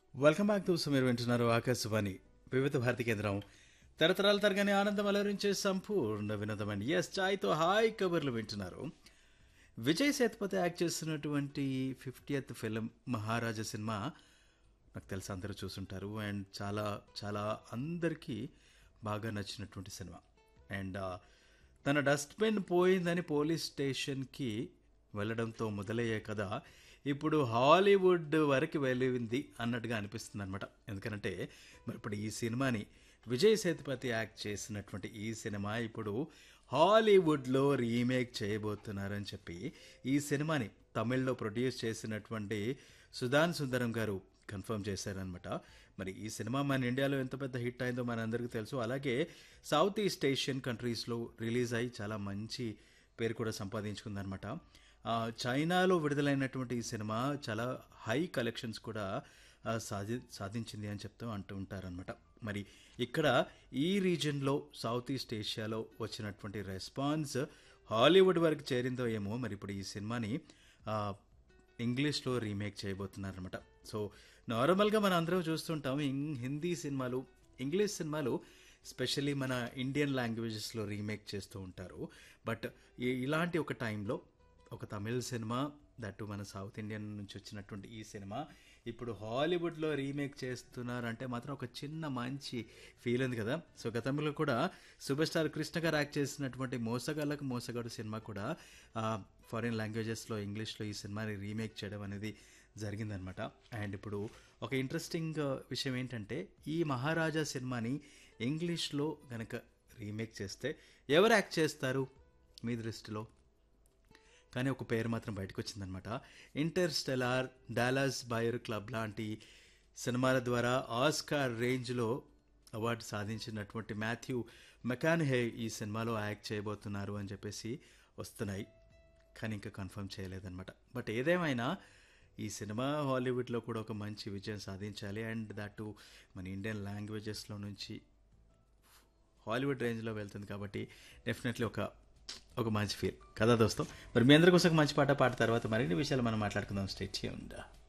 welcome back to మీరు వింటున్నారు ఆకాశవాణి వివిధ భారతి కేంద్రం తరతరాల తరగని ఆనందం అలరించే సంపూర్ణ వినోదమని ఎస్ చాయ్తో హాయ్ కబుర్లు వింటున్నారు విజయ్ సేతుపతి యాక్ట్ చేస్తున్నటువంటి ఫిఫ్టీయత్ ఫిలిం మహారాజా సినిమా నాకు తెలిసి అందరూ చూసుంటారు అండ్ చాలా చాలా అందరికీ బాగా నచ్చినటువంటి సినిమా అండ్ ఆ, తన డస్ట్బిన్ పోయిందని పోలీస్ స్టేషన్కి వెళ్ళడంతో మొదలయ్యే కథ ఇప్పుడు హాలీవుడ్ వరకు వెళ్ళింది అన్నట్టుగా అనిపిస్తుంది అనమాట ఎందుకంటే మరి ఇప్పుడు ఈ సినిమాని విజయ్ సేతుపతి యాక్ట్ చేసినటువంటి ఈ సినిమా ఇప్పుడు హాలీవుడ్లో రీమేక్ చేయబోతున్నారని చెప్పి ఈ సినిమాని తమిళ్లో ప్రొడ్యూస్ చేసినటువంటి సుధాన్ సుందరం గారు కన్ఫర్మ్ చేశారనమాట మరి ఈ సినిమా మన ఇండియాలో ఎంత పెద్ద హిట్ అయిందో మనందరికీ తెలుసు అలాగే సౌత్ ఈస్ట్ ఏషియన్ కంట్రీస్లో రిలీజ్ అయ్యి చాలా మంచి పేరు కూడా సంపాదించుకుందనమాట ఆ, చైనాలో విడుదలైనటువంటి ఈ సినిమా చాలా హై కలెక్షన్స్ కూడా ఆ, సాధి సాధించింది అని చెప్తూ అంటూ ఉంటారనమాట మరి ఇక్కడ ఈ రీజన్లో సౌత్ ఈస్ట్ ఏషియాలో వచ్చినటువంటి రెస్పాన్స్ హాలీవుడ్ వరకు చేరిందో ఏమో మరి ఇప్పుడు ఈ సినిమాని ఆ, ఇంగ్లీష్లో రీమేక్ చేయబోతున్నారనమాట సో నార్మల్గా మనం అందరం చూస్తుంటాం ఇం- హిందీ సినిమాలు ఇంగ్లీష్ సినిమాలు స్పెషల్లీ మన ఇండియన్ లాంగ్వేజెస్లో రీమేక్ చేస్తూ ఉంటారు బట్ ఈ- ఇలాంటి ఒక టైంలో ఒక తమిళ్ సినిమా దట్టు మన సౌత్ ఇండియన్ నుంచి వచ్చినటువంటి ఈ సినిమా ఇప్పుడు హాలీవుడ్లో రీమేక్ చేస్తున్నారంటే మాత్రం ఒక చిన్న మంచి ఫీల్ ఉంది కదా సో గతంలో కూడా సూపర్ స్టార్ కృష్ణ గారు యాక్ట్ చేసినటువంటి మోసగాళ్ళకు మోసగాడు సినిమా కూడా ఫారిన్ లాంగ్వేజెస్లో ఇంగ్లీష్లో ఈ సినిమాని రీమేక్ చేయడం అనేది జరిగిందనమాట అండ్ ఇప్పుడు ఒక ఇంట్రెస్టింగ్ విషయం ఏంటంటే ఈ మహారాజా సినిమాని ఇంగ్లీష్లో గనక రీమేక్ చేస్తే ఎవరు యాక్ట్ చేస్తారు మీ దృష్టిలో కానీ ఒక పేరు మాత్రం బయటకు వచ్చిందనమాట interstellar Dallas buyer club లాంటి సినిమాల ద్వారా ఆస్కార్ రేంజ్లో అవార్డు సాధించినటువంటి మాథ్యూ మెకాన్హే ఈ సినిమాలో యాక్ట్ చేయబోతున్నారు అని చెప్పేసి వస్తున్నాయి కానీ ఇంకా కన్ఫర్మ్ చేయలేదన్నమాట బట్ ఏదేమైనా ఈ సినిమా హాలీవుడ్లో కూడా ఒక మంచి విజయం సాధించాలి అండ్ దట్ మన ఇండియన్ లాంగ్వేజెస్లో నుంచి హాలీవుడ్ రేంజ్లో వెళ్తుంది కాబట్టి డెఫినెట్లీ ఒక ఒక మంచి ఫీల్ కదా దోస్తం మరి మీ అందరి కోసం ఒక మంచి పాట పాట తర్వాత మరిన్ని విషయాలు మనం మాట్లాడుకుందాం స్టేట్ ఉందా